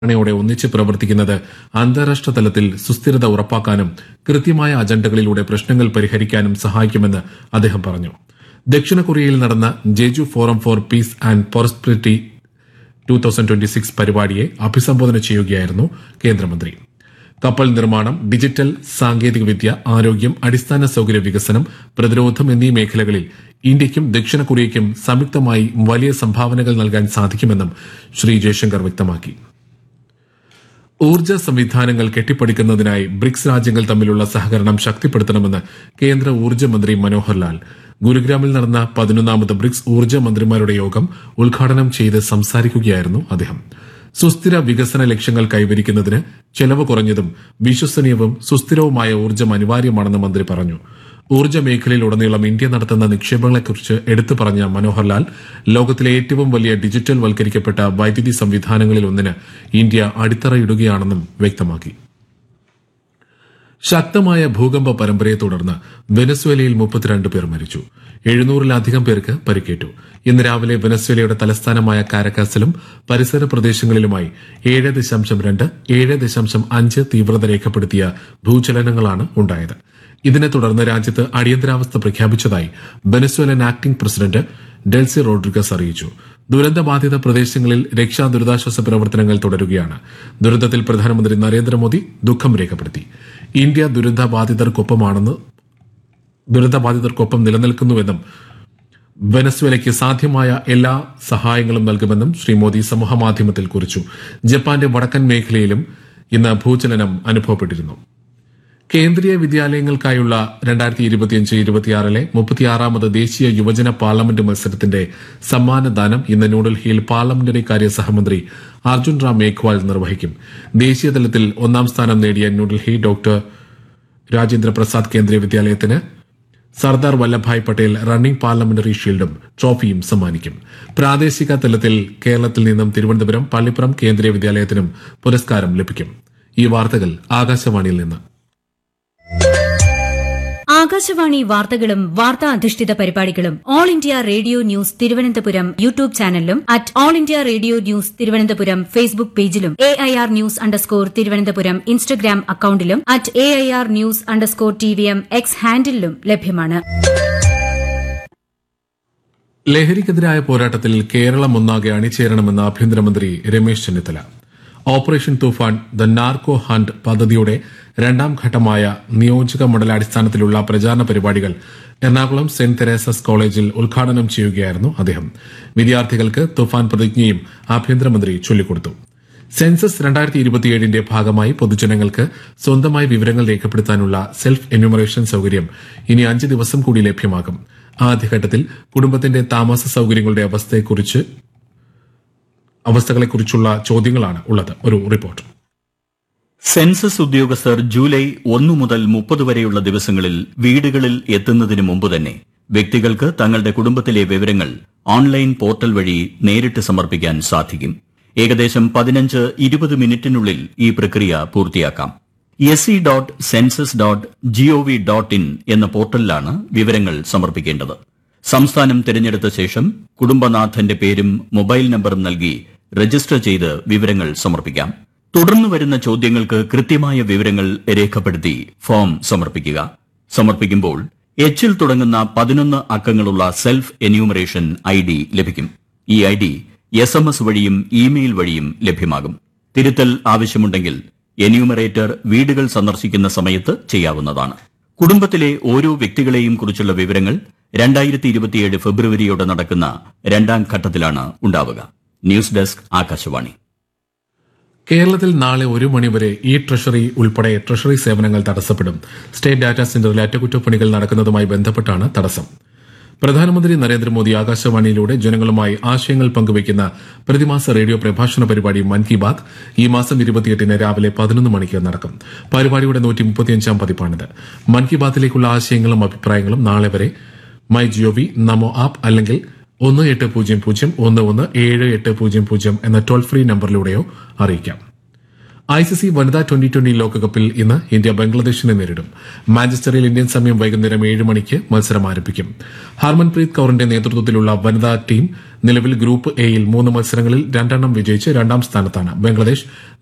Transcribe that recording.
ധാരണയോടെ ഒന്നിച്ച് പ്രവർത്തിക്കുന്നത് അന്താരാഷ്ട്ര തലത്തിൽ സുസ്ഥിരത ഉറപ്പാക്കാനും കൃത്യമായ അജണ്ടകളിലൂടെ പ്രശ്നങ്ങൾ പരിഹരിക്കാനും സഹായിക്കുമെന്ന് അദ്ദേഹം പറഞ്ഞു ദക്ഷിണ കൊറിയയിൽ നടന്ന Jeju forum for peace and prosperity two thousand twenty six പരിപാടിയെ അഭിസംബോധന ചെയ്യുകയായിരുന്നു കേന്ദ്രമന്ത്രി കപ്പൽ നിർമ്മാണം ഡിജിറ്റൽ സാങ്കേതികവിദ്യ ആരോഗ്യം അടിസ്ഥാന സൌകര്യ വികസനം പ്രതിരോധം എന്നീ മേഖലകളിൽ ഇന്ത്യയ്ക്കും ദക്ഷിണ കൊറിയയ്ക്കും സംയുക്തമായി വലിയ സംഭാവനകൾ നൽകാൻ സാധിക്കുമെന്നും ശ്രീ ജയശങ്കർ വ്യക്തമാക്കി ഊർജ്ജ സംവിധാനങ്ങൾ കെട്ടിപ്പടുക്കുന്നതിനായി ബ്രിക്സ് രാജ്യങ്ങൾ തമ്മിലുള്ള സഹകരണം ശക്തിപ്പെടുത്തണമെന്ന് കേന്ദ്ര ഊർജ്ജ മന്ത്രി മനോഹർ ലാൽ ഗുരുഗ്രാമിൽ നടന്ന പതിനൊന്നാമത് ബ്രിക്സ് ഊർജ്ജ മന്ത്രിമാരുടെ യോഗം ഉദ്ഘാടനം ചെയ്ത് സംസാരിക്കുകയായിരുന്നു അദ്ദേഹം സുസ്ഥിര വികസന ലക്ഷ്യങ്ങൾ കൈവരിക്കുന്നതിന് ചെലവ് കുറഞ്ഞതും വിശ്വസനീയവും സുസ്ഥിരവുമായ ഊർജ്ജം അനിവാര്യമാണെന്ന് മന്ത്രി പറഞ്ഞു ഊർജ്ജ മേഖലയിലുടനീളം ഇന്ത്യ നടത്തുന്ന നിക്ഷേപങ്ങളെക്കുറിച്ച് എടുത്തു പറഞ്ഞ മനോഹർ ലാൽ ലോകത്തിലെ ഏറ്റവും വലിയ ഡിജിറ്റൽ വൽക്കരിക്കപ്പെട്ട വൈദ്യുതി സംവിധാനങ്ങളിൽ ഒന്നിന് ഇന്ത്യ അടിത്തറയിടുകയാണെന്നും വ്യക്തമാക്കി ശക്തമായ ഭൂകമ്പ പരമ്പരയെ തുടർന്ന് വെനസ്വേലയിൽ മുപ്പത്തിരണ്ട് പേർ മരിച്ചു എഴുന്നൂറിലധികം പേർക്ക് പരിക്കേറ്റു ഇന്ന് രാവിലെ വെനസ്വേലയുടെ തലസ്ഥാനമായ കാരക്കാസിലും പരിസര പ്രദേശങ്ങളിലുമായി ഏഴ് ദശാംശം രണ്ട് ഏഴ് ദശാംശം അഞ്ച് തീവ്രത രേഖപ്പെടുത്തിയ ഭൂചലനങ്ങളാണ് ഉണ്ടായത് ഇതിനെ തുടർന്ന് രാജ്യത്ത് അടിയന്തരാവസ്ഥ പ്രഖ്യാപിച്ചതായി Venezuelan acting president Delcy Rodriguez അറിയിച്ചു ദുരന്തബാധിത പ്രദേശങ്ങളിൽ രക്ഷാ ദുരിതാശ്വാസ പ്രവർത്തനങ്ങൾ തുടരുകയാണ് ദുരന്തത്തിൽ പ്രധാനമന്ത്രി നരേന്ദ്രമോദി ദുഃഖം രേഖപ്പെടുത്തി ഇന്ത്യ ദുരന്തബാധിതർക്കൊപ്പമാണെന്ന് ദുരന്തബാധിതർക്കൊപ്പം നിലനിൽക്കുന്നുവെന്നും വെനസ്വേലയ്ക്ക് സാധ്യമായ എല്ലാ സഹായങ്ങളും നൽകുമെന്നും ശ്രീ മോദി സമൂഹമാധ്യമത്തിൽ കുറിച്ചു ജപ്പാന്റെ വടക്കൻ മേഖലയിലും ഇന്ന് ഭൂചലനം അനുഭവപ്പെട്ടിരുന്നു കേന്ദ്രീയ വിദ്യാലയങ്ങൾക്കായുള്ള രണ്ടായിരത്തി ഇരുപത്തിയഞ്ച് ഇരുപത്തിയാറിലെ മുപ്പത്തിയാറാമത് ദേശീയ യുവജന പാർലമെന്റ് മത്സരത്തിന്റെ സമ്മാനദാനം ഇന്ന് ന്യൂഡൽഹിയിൽ പാർലമെന്ററി കാര്യ സഹമന്ത്രി അർജുൻ റാം മേഘ്വാൾ നിർവഹിക്കും ദേശീയതലത്തിൽ ഒന്നാം സ്ഥാനം നേടിയ ന്യൂഡൽഹി ഡോക്ടർ രാജേന്ദ്ര പ്രസാദ് കേന്ദ്രീയ വിദ്യാലയത്തിന് സർദാർ വല്ലഭായ് പട്ടേൽ റണ്ണിംഗ് പാർലമെന്ററി ഷീൽഡും ട്രോഫിയും സമ്മാനിക്കും പ്രാദേശിക തലത്തിൽ കേരളത്തിൽ നിന്നും തിരുവനന്തപുരം പള്ളിപ്പുറം കേന്ദ്രീയ വിദ്യാലയത്തിനും പുരസ്കാരം ലഭിക്കും ഈ വാർത്തകൾ ആകാശവാണിയിൽ നിന്ന് ആകാശവാണി വാർത്തകളും വാർത്താ അധിഷ്ഠിത പരിപാടികളും All India Radio News Thiruvananthapuram YouTube ചാനലിലും at All India Radio News Thiruvananthapuram Facebook പേജിലും A I R news underscore Thiruvananthapuram Instagram അക്കൌണ്ടിലും at A I R news underscore T V M X ഹാൻഡിലും ലഭ്യമാണ് ലഹരിക്കെതിരായ പോരാട്ടത്തിൽ കേരളം ഒന്നാകെ അണിചേരണമെന്ന് ആഭ്യന്തരമന്ത്രി Ramesh Chennithala operation Thoofan the narco hunt പദ്ധതിയുടെ രണ്ടാം ഘട്ടമായ നിയോജക മണ്ഡലാടിസ്ഥാനത്തിലുള്ള പ്രചാരണ പരിപാടികൾ എറണാകുളം സെന്റ് തെരേസസ് കോളേജിൽ ഉദ്ഘാടനം ചെയ്യുകയായിരുന്നു അദ്ദേഹം വിദ്യാർത്ഥികൾക്ക് തുഫാൻ പ്രതിജ്ഞയും ആഭ്യന്തരമന്ത്രി ചൊല്ലിക്കൊടുത്തു സെൻസസ് രണ്ടായിരത്തി ഇരുപത്തിയേഴിന്റെ ഭാഗമായി പൊതുജനങ്ങൾക്ക് സ്വന്തമായി വിവരങ്ങൾ രേഖപ്പെടുത്താനുള്ള സെൽഫ് എന്യൂമറേഷൻ സൌകര്യം ഇനി അഞ്ച് ദിവസം കൂടി ലഭ്യമാകും ആദ്യഘട്ടത്തിൽ കുടുംബത്തിന്റെ താമസ സൌകര്യങ്ങളുടെ അവസ്ഥയെക്കുറിച്ച് അവസ്ഥകളെക്കുറിച്ചുള്ള ചോദ്യങ്ങളാണ് ഉള്ളത് ഒരു റിപ്പോർട്ട് സെൻസസ് ഉദ്യോഗസ്ഥർ ജൂലൈ ഒന്നു മുതൽ മുപ്പത് വരെയുള്ള ദിവസങ്ങളിൽ വീടുകളിൽ എത്തുന്നതിന് മുമ്പ് തന്നെ വ്യക്തികൾക്ക് തങ്ങളുടെ കുടുംബത്തിലെ വിവരങ്ങൾ ഓൺലൈൻ പോർട്ടൽ വഴി നേരിട്ട് സമർപ്പിക്കാൻ സാധിക്കും ഏകദേശം പതിനഞ്ച് ഇരുപത് മിനിറ്റിനുള്ളിൽ ഈ പ്രക്രിയ പൂർത്തിയാക്കാം S C dot census dot G O V dot in എന്ന പോർട്ടലിലാണ് വിവരങ്ങൾ സമർപ്പിക്കേണ്ടത് സംസ്ഥാനം തിരഞ്ഞെടുത്ത ശേഷം കുടുംബനാഥന്റെ പേരും മൊബൈൽ നമ്പറും നൽകി രജിസ്റ്റർ ചെയ്ത് വിവരങ്ങൾ സമർപ്പിക്കാം തുടർന്ന് വരുന്ന ചോദ്യങ്ങൾക്ക് കൃത്യമായ വിവരങ്ങൾ രേഖപ്പെടുത്തി ഫോം സമർപ്പിക്കുക സമർപ്പിക്കുമ്പോൾ എച്ചിൽ തുടങ്ങുന്ന പതിനൊന്ന് അക്കങ്ങളുള്ള സെൽഫ് എന്യൂമറേഷൻ ഐ ഡി ലഭിക്കും ഈ I D S M S വഴിയും ഇമെയിൽ വഴിയും ലഭ്യമാകും തിരുത്തൽ ആവശ്യമുണ്ടെങ്കിൽ എന്യൂമറേറ്റർ വീടുകൾ സന്ദർശിക്കുന്ന സമയത്ത് ചെയ്യാവുന്നതാണ് കുടുംബത്തിലെ ഓരോ വ്യക്തികളെയും കുറിച്ചുള്ള വിവരങ്ങൾ രണ്ടായിരത്തി ഇരുപത്തിയേഴ് ഫെബ്രുവരിയോടെ നടക്കുന്ന രണ്ടാം ഘട്ടത്തിലാണ് ഉണ്ടാവുക ന്യൂസ് ഡെസ്ക് ആകാശവാണി കേരളത്തിൽ നാളെ ഒരു മണിവരെ ഇ ട്രഷറി ഉൾപ്പെടെ ട്രഷറി സേവനങ്ങൾ തടസ്സപ്പെടും സ്റ്റേറ്റ് ഡാറ്റാ സെന്ററിൽ അറ്റകുറ്റപ്പണികൾ നടക്കുന്നതുമായി ബന്ധപ്പെട്ടാണ് തടസ്സം പ്രധാനമന്ത്രി നരേന്ദ്രമോദി ആകാശവാണിയിലൂടെ ജനങ്ങളുമായി ആശയങ്ങൾ പങ്കുവയ്ക്കുന്ന പ്രതിമാസ റേഡിയോ പ്രഭാഷണ പരിപാടി മൻ കി ബാത് ഈ മാസം ഇരുപത്തിയെട്ടിന് രാവിലെ പതിനൊന്ന് മണിക്ക് നടക്കും പരിപാടിയുടെ നൂറ്റി മുപ്പത്തിയഞ്ചാം പതിപ്പാണിത് മൻ കി ബാത്തിലേക്കുള്ള ആശയങ്ങളും അഭിപ്രായങ്ങളും നാളെ വരെ മൈ ജിഒവി നമോ ആപ്പ് അല്ലെങ്കിൽ ഒന്ന് എട്ട് പൂജ്യം പൂജ്യം ഒന്ന് ഒന്ന് ഏഴ് എട്ട് പൂജ്യം പൂജ്യം എന്ന ടോൾ ഫ്രീ നമ്പറിലൂടെയോ അറിയിക്കാം ഐ സി സി വനിതാ ട്വന്റി ട്വന്റി ലോകകപ്പിൽ ഇന്ന് ഇന്ത്യ ബംഗ്ലാദേശിനെ നേരിടും മാഞ്ചസ്റ്ററിൽ ഇന്ത്യൻ സമയം വൈകുന്നേരം ഏഴ് മണിക്ക് മത്സരം ആരംഭിക്കും ഹർമൻപ്രീത് കൌറിന്റെ നേതൃത്വത്തിലുള്ള വനിതാ ടീം നിലവിൽ ഗ്രൂപ്പ് എയിൽ മൂന്ന് മത്സരങ്ങളിൽ രണ്ടെണ്ണം വിജയിച്ച് രണ്ടാം സ്ഥാനത്താണ് ബംഗ്ലാദേശ്